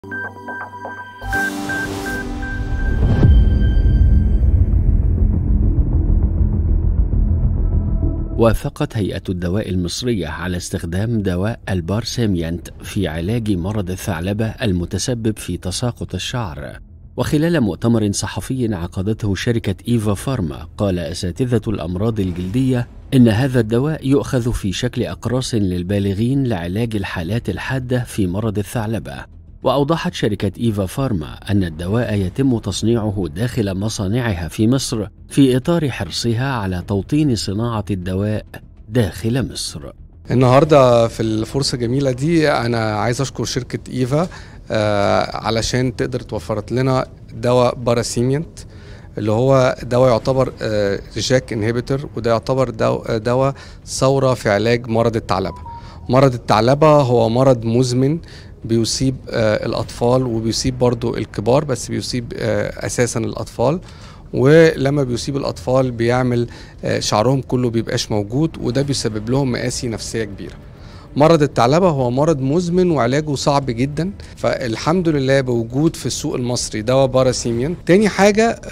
وافقت هيئة الدواء المصرية على استخدام دواء البارسيميانت في علاج مرض الثعلبة المتسبب في تساقط الشعر. وخلال مؤتمر صحفي عقدته شركة إيفا فارما قال أساتذة الأمراض الجلدية إن هذا الدواء يؤخذ في شكل أقراص للبالغين لعلاج الحالات الحادة في مرض الثعلبة. وأوضحت شركة إيفا فارما أن الدواء يتم تصنيعه داخل مصانعها في مصر في إطار حرصها على توطين صناعة الدواء داخل مصر. النهارده في الفرصه الجميله دي انا عايز اشكر شركه ايفا آه علشان تقدر توفرت لنا دواء باراسيميانت اللي هو دواء يعتبر آه جاك انهبيتور وده يعتبر دواء, دواء ثوره في علاج مرض الثعلبه مرض الثعلبه هو مرض مزمن بيصيب آه الاطفال وبيصيب برضو الكبار بس بيصيب آه اساسا الاطفال ولما بيصيب الاطفال بيعمل آه شعرهم كله بيبقاش موجود وده بيسبب لهم مآسي نفسية كبيرة مرض الثعلبة هو مرض مزمن وعلاجه صعب جدا فالحمد لله بوجود في السوق المصري دواء باراسيميان تاني حاجة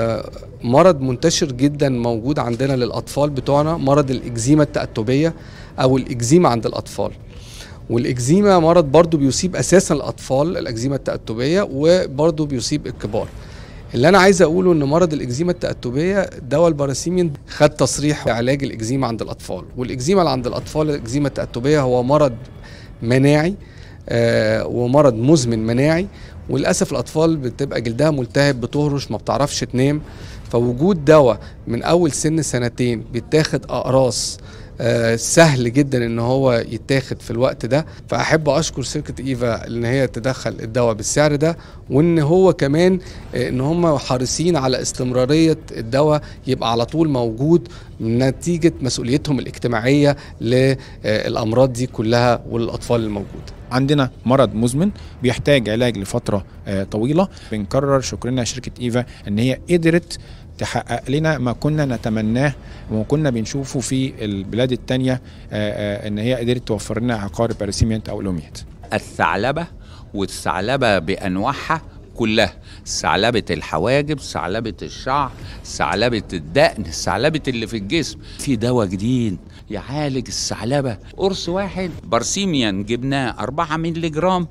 مرض منتشر جدا موجود عندنا للأطفال بتوعنا مرض الإكزيما التأتبية أو الإكزيما عند الأطفال والاكزيما مرض برضو بيصيب اساسا الاطفال الاكزيما التأتبية وبرضو بيصيب الكبار اللي انا عايز اقوله ان مرض الاكزيما التأتبية دواء الباراسيمين خد تصريح علاج الاكزيما عند الاطفال والاكزيما اللي عند الاطفال الاكزيما التأتبية هو مرض مناعي آه ومرض مزمن مناعي وللاسف الاطفال بتبقى جلدها ملتهب بتهرش ما بتعرفش تنام فوجود دواء من اول سن سنتين بيتاخد اقراص آه سهل جدا ان هو يتاخد في الوقت ده فاحب اشكر شركه ايفا ان هي تدخل الدواء بالسعر ده وان هو كمان آه ان هم حريصين على استمراريه الدواء يبقى على طول موجود نتيجه مسؤوليتهم الاجتماعيه للامراض دي كلها وللاطفال الموجوده عندنا مرض مزمن بيحتاج علاج لفتره آه طويله بنكرر شكرنا لشركه ايفا ان هي قدرت تحقق لنا ما كنا نتمناه وما كنا بنشوفه في البلاد التانية ان هي قدرت توفر لنا عقار باراسيميانت او لوميات الثعلبه والثعلبه بانواعها كلها ثعلبة الحواجب ثعلبة الشعر ثعلبة الدقن ثعلبة اللي في الجسم في دواء جديد يعالج الثعلبة قرص واحد بارسيميان جبناه 4 مللي جرام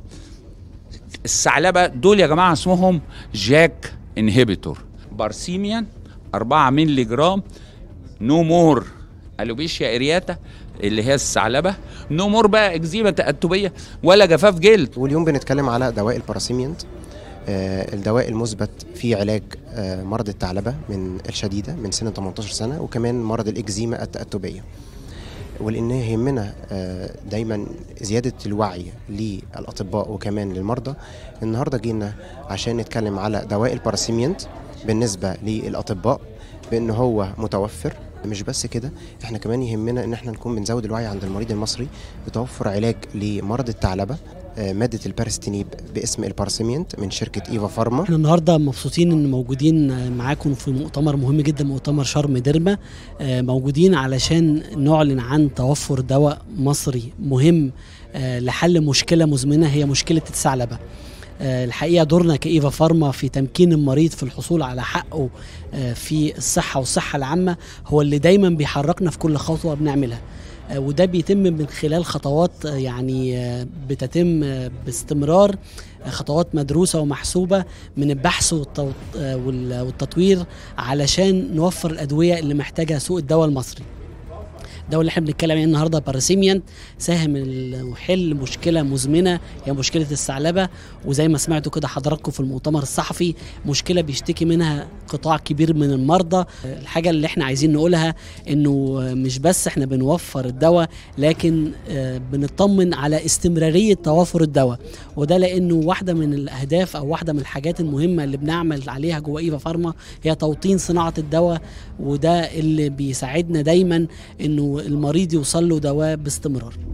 الثعلبة دول يا جماعة اسمهم جاك انهبيتور بارسيميان 4 مللي جرام نو مور الوبيشيا ارياتا اللي هي الثعلبه نو مور بقى اكزيما تأتبيه ولا جفاف جلد واليوم بنتكلم على دواء الباراسيميانت آه الدواء المثبت في علاج آه مرض الثعلبه من الشديده من سن 18 سنه وكمان مرض الاكزيما التأتبيه ولان يهمنا آه دايما زياده الوعي للاطباء وكمان للمرضى النهارده جينا عشان نتكلم على دواء الباراسيميانت بالنسبه للاطباء بان هو متوفر مش بس كده احنا كمان يهمنا ان احنا نكون بنزود الوعي عند المريض المصري بتوفر علاج لمرض الثعلبه مادة البارستينيب باسم البارسيمينت من شركة إيفا فارما احنا النهاردة مبسوطين ان موجودين معاكم في مؤتمر مهم جدا مؤتمر شرم ديرما موجودين علشان نعلن عن توفر دواء مصري مهم لحل مشكلة مزمنة هي مشكلة الثعلبة الحقيقه دورنا كايفا فارما في تمكين المريض في الحصول على حقه في الصحه والصحه العامه هو اللي دايما بيحركنا في كل خطوه بنعملها وده بيتم من خلال خطوات يعني بتتم باستمرار خطوات مدروسة ومحسوبة من البحث والتطوير علشان نوفر الأدوية اللي محتاجها سوق الدواء المصري الدواء اللي احنا بنتكلم عليه النهارده باراسيميان ساهم وحل مشكله مزمنه هي مشكله الثعلبه وزي ما سمعتوا كده حضراتكم في المؤتمر الصحفي مشكله بيشتكي منها قطاع كبير من المرضى الحاجه اللي احنا عايزين نقولها انه مش بس احنا بنوفر الدواء لكن بنطمن على استمراريه توافر الدواء وده لانه واحده من الاهداف او واحده من الحاجات المهمه اللي بنعمل عليها جوه ايفا فارما هي توطين صناعه الدواء وده اللي بيساعدنا دايما انه المريض يوصل له دواء باستمرار